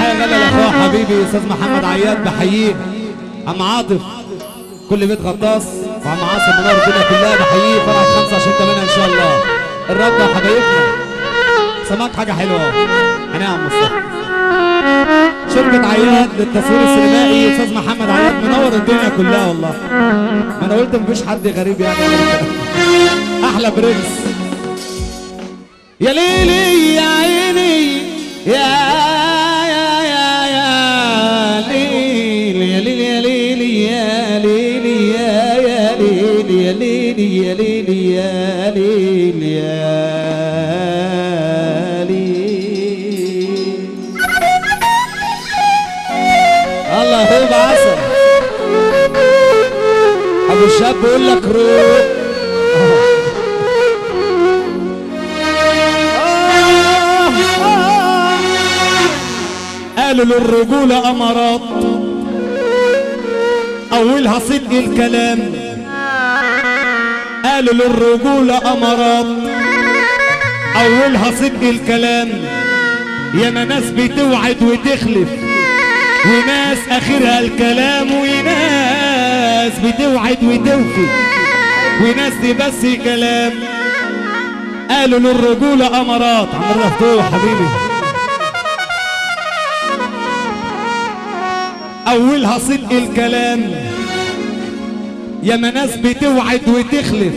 تحيه غاليه لاخويا حبيبي استاذ محمد عياد بحييه عم عاطف كل بيت غطاس وعم عاصم منور الدنيا كلها بحييه فرحه 25 8 ان شاء الله الرب يا حبايبنا سمعت حاجه حلوه اهو انا يا عم مصطفى شركة عياد للتصوير السينمائي استاذ محمد عياد منور الدنيا كلها والله ما انا قلت مفيش حد غريب يعني احلى برنس يا ليلي يا عيني يا يا يا يا ليلي يا ليلي يا ليلي يا ليلي يا يا ليلي يا ليلي يا ليلي يا ليلي يا ليلي الله هو بعسل ابو الشاب بيقول لك روح قالوا للرجولة أمارات أولها صدق الكلام قالوا للرجولة أمارات أولها صدق الكلام ياما ناس بتوعد وتخلف وناس آخرها الكلام وناس بتوعد وتوفي وناس دي بس كلام قالوا للرجولة أمارات عمرو مفتوح حبيبي اولها صدق الكلام ياما ناس بتوعد وتخلف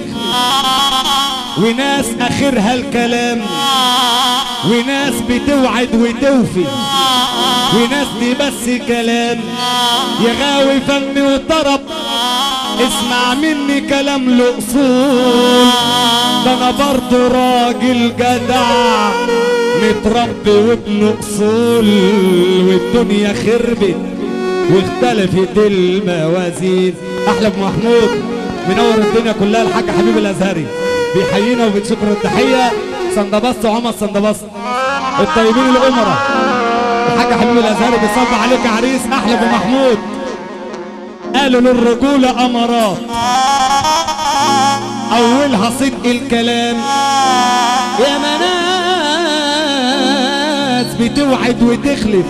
وناس اخرها الكلام وناس بتوعد وتوفي وناس دي بس كلام يغاوي فن وطرب اسمع مني كلام له اصول ده انا برضه راجل جدع متربي وابن اصول والدنيا خربت واختلفت الموازين احلى ابو محمود منور الدنيا كلها الحاج حبيب الازهري بيحيينا وبتشكر التحيه صندبسط وعمر صندبسط الطيبين الامراء الحاج حبيب الازهري بيصب عليك يا عريس احلى ابو محمود قالوا للرجوله امارات اولها صدق الكلام يا ناس بتوعد وتخلف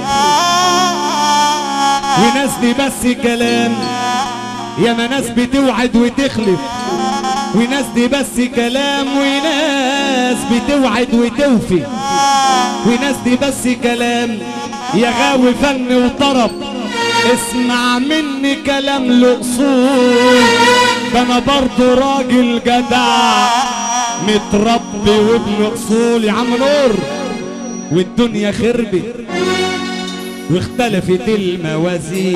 وناس دي بس كلام ياما ناس بتوعد وتخلف وناس دي بس كلام وناس بتوعد وتوفي وناس دي بس كلام يا غاوي فن وطرب اسمع مني كلام له اصول ده انا برضه راجل جدع متربي وابن اصول يا عم نور والدنيا خربت واختلفت الموازين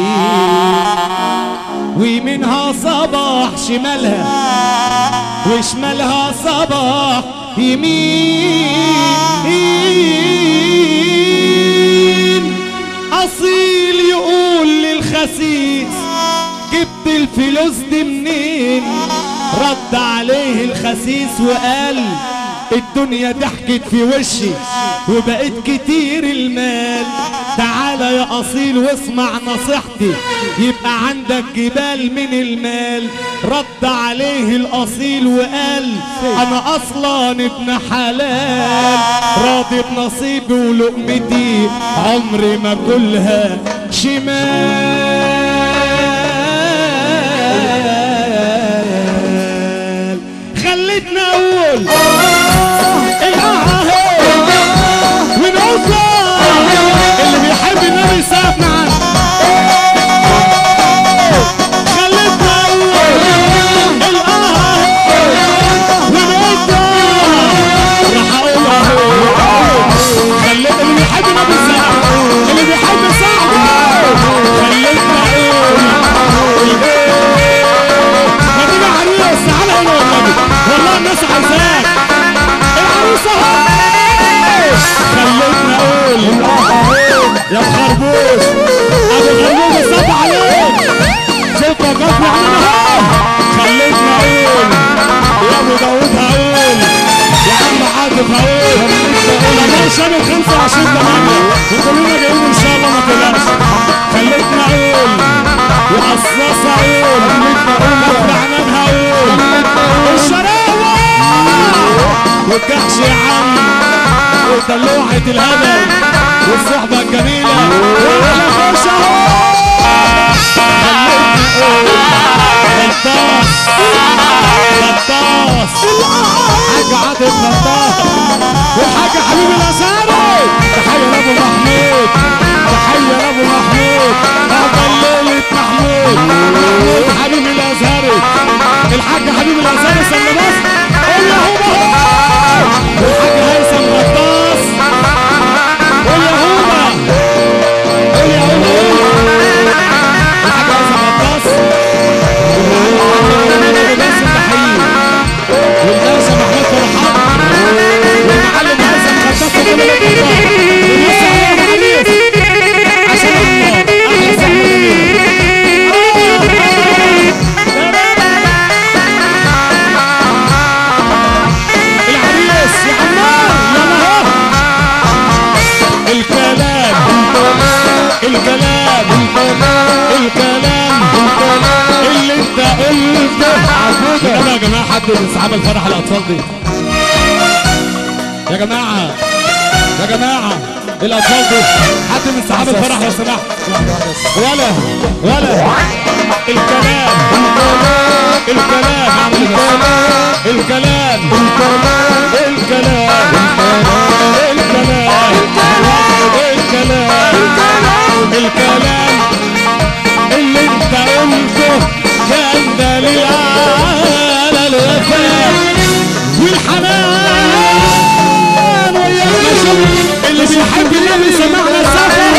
ومنها صباح شمالها وشمالها صباح يمين اصيل يقول للخسيس جبت الفلوس دي منين رد عليه الخسيس وقال الدنيا ضحكت في وشي وبقيت كتير المال تعالى يا اصيل واسمع نصيحتي يبقى عندك جبال من المال رد عليه الاصيل وقال انا اصلا ابن حلال راضي بنصيبي ولقمتي عمري ما كلها شمال خلتنا اقول ونوصل اللي بيحب النبي يسقف معانا خلتنا اقول الاه ونوصل راح اقول خليت اللي بيحب النبي يسقف اللي بيحب يسقف خلتنا اقول ما تيجي عريس تعالى هنا والنبي والله الناس عايزاك العروسه اهو خلتنا اقول يا خربوش ابو خربوش صب عليك شوف وقفنا علينا اهو خلتنا اقول يا ابو داوود هقول يا عم عاطف هقول انا شامل 25 8 وكلنا جايين ان شاء الله ما تقلقش خلتنا اقول وقصاصة اقول كفر عنان هقول الشراوة والكحش يا عم ودلوعة الهبل والصحبة الجميلة غطاس حاج عاطف غطاس والحاج حبيب الازهري تحيه لابو محمود تحيه لابو محمود افضل ليله محمود محمود حبيب الازهري الحاج حبيب الازهري سلم بس قول يا هوبا هو والحاج هيثم غطاس قول يا هوبا قول يا هوبا قول الحاج هيثم غطاس باسم تحيه والباشا محمود فرحان والمعلم هيثم غطاس وكل الأطباء والناس عليهم عريس عشان الله احلى زحمه العريس يا عمار يلا اهو الكلام الكلام الكلام اللي انت قلته يلا يا جماعه حد من صحاب الفرح الاطفال دي يا جماعه يا جماعه الاطفال دي حد من صحاب الفرح لو سمحت ولا ولا الكلام الكلام اعمل إيه بس؟ الكلام الكلام الكلام الكلام الكلام اللي انت قلته كان دليل على الوفاء والحنان ويا شوف اللي بيحب النبي سمعنا السفر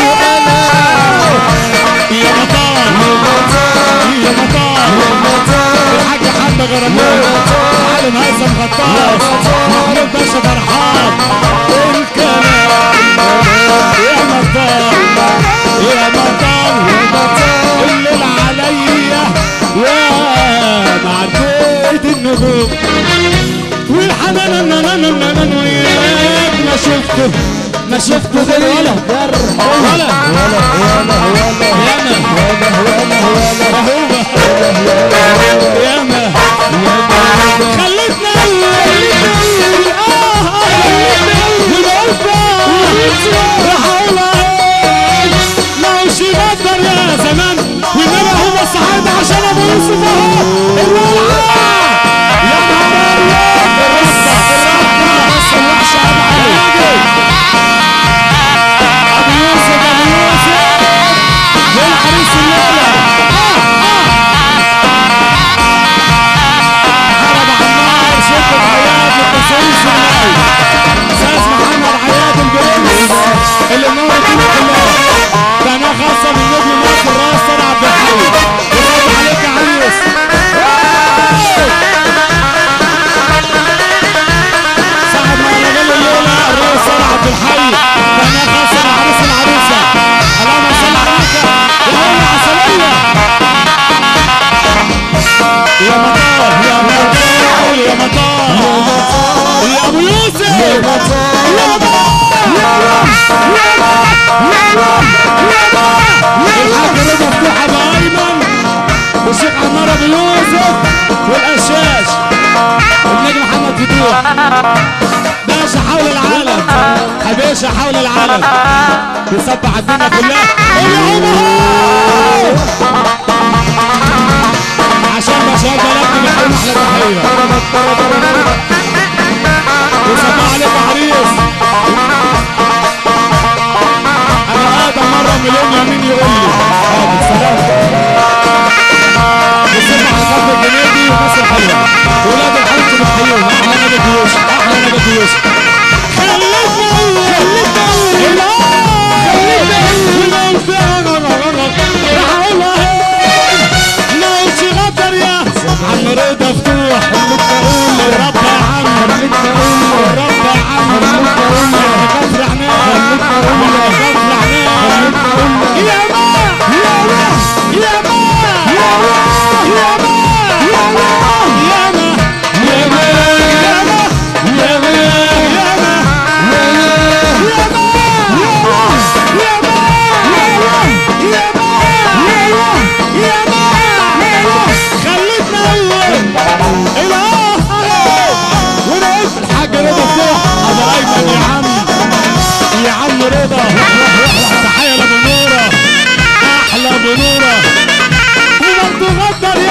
يا مطار يا مطار الحاج حمد غرامات عالم هيثم غطاس محمود باشا فرحان الكلام يا مطار يا مطار الليل عليا وانا عديت النجوم والحنان انا انا انا انا وياك ما شفته ما شفته غير ولا ولا ياما مهوبة ياما خلتنا خلتنا اه اه راح اقول ايه ما هوش يقدر يا زمان وانما هو الصحابة عشان ابو يوسف اهو الولعة يا نهار ابيض الرصة الرصة الوحشة ابو علي ابو يوسف ابو يوسف والعريس الليلة حرب عمار شدة حياة للتصوير الشمالي استاذ محمد عياد البرنس اللي منور الدنيا كلها قناة خاصة من نجم مصر راس طلع عبد الحي يرد عليك يا عريس صاحب مهرجان الليلة الرئيس طلع عبد الحي قناة خاصة لعريس العروسة اللهم صل عليك يا هي عسلية يا مطار يا مطار يا مطار يا ابو يوسف يا مطار يا الحاج رضا مفتوح ابو ايمن والشيخ عمار ابو يوسف والقشاش النجم محمد فتوح باشا حول العالم حبيشة حول العالم بيصبح الدنيا كلها قول يا عمر عشان بشار بلدنا بيحيي احلى تحيه وصباح عليك يا عريس انا ادم مره مليون يمين يقول لي اه بالسلامه بصبح على خط الجنيدي والناس الحلوه ولاد الحلوه بتحييهم احلى نبي كيوش احلى نبي كيوش خلتنا خلتنا عم رضا فتوح رب يا عم رب يا عم كفر عناب كفر عناب يا ما يا ما يا ما يا ما يا ما يا ما يا ما يا ما يا ما يا ما يا ما خلتنا الاله ونقول الحاج رضا فتوح ابو ايمن يا عم يا عم رضا تحيه لابو نوره احلى ابو نوره وبرضه غدر